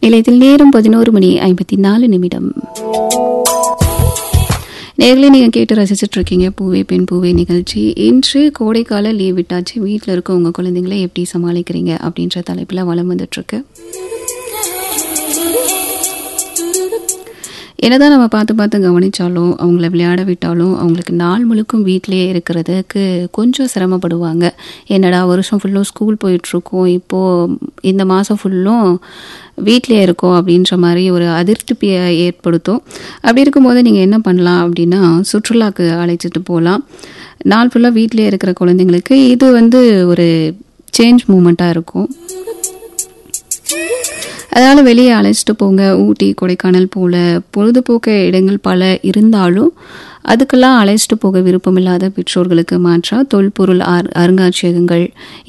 நிலையத்தில் நேரம் பதினோரு மணி ஐம்பத்தி நாலு நிமிடம் நேரில் நீங்கள் கேட்டு ரசிச்சுட்டு இருக்கீங்க பூவே பெண் பூவே நிகழ்ச்சி இன்று கோடைக்கால லீவ் விட்டாச்சு வீட்டில் இருக்க உங்கள் குழந்தைங்களை எப்படி சமாளிக்கிறீங்க அப்படின்ற தலைப்பில் வளம் வந்துட்டுருக்கு என்னதான் நம்ம பார்த்து பார்த்து கவனித்தாலும் அவங்கள விளையாட விட்டாலும் அவங்களுக்கு நாள் முழுக்கும் வீட்டிலேயே இருக்கிறதுக்கு கொஞ்சம் சிரமப்படுவாங்க என்னடா வருஷம் ஃபுல்லும் ஸ்கூல் போயிட்டுருக்கோம் இப்போது இந்த மாதம் ஃபுல்லும் வீட்டிலே இருக்கோம் அப்படின்ற மாதிரி ஒரு அதிருப்தியை ஏற்படுத்தும் அப்படி இருக்கும்போது நீங்கள் என்ன பண்ணலாம் அப்படின்னா சுற்றுலாக்கு அழைச்சிட்டு போகலாம் நாள் ஃபுல்லாக வீட்டிலே இருக்கிற குழந்தைங்களுக்கு இது வந்து ஒரு சேஞ்ச் மூமெண்ட்டாக இருக்கும் அதனால் வெளியே அழைச்சிட்டு போங்க ஊட்டி கொடைக்கானல் போல பொழுதுபோக்கு இடங்கள் பல இருந்தாலும் அதுக்கெல்லாம் அழைச்சிட்டு போக விருப்பமில்லாத பெற்றோர்களுக்கு மாற்றா தொல்பொருள் அருங்காட்சியகங்கள்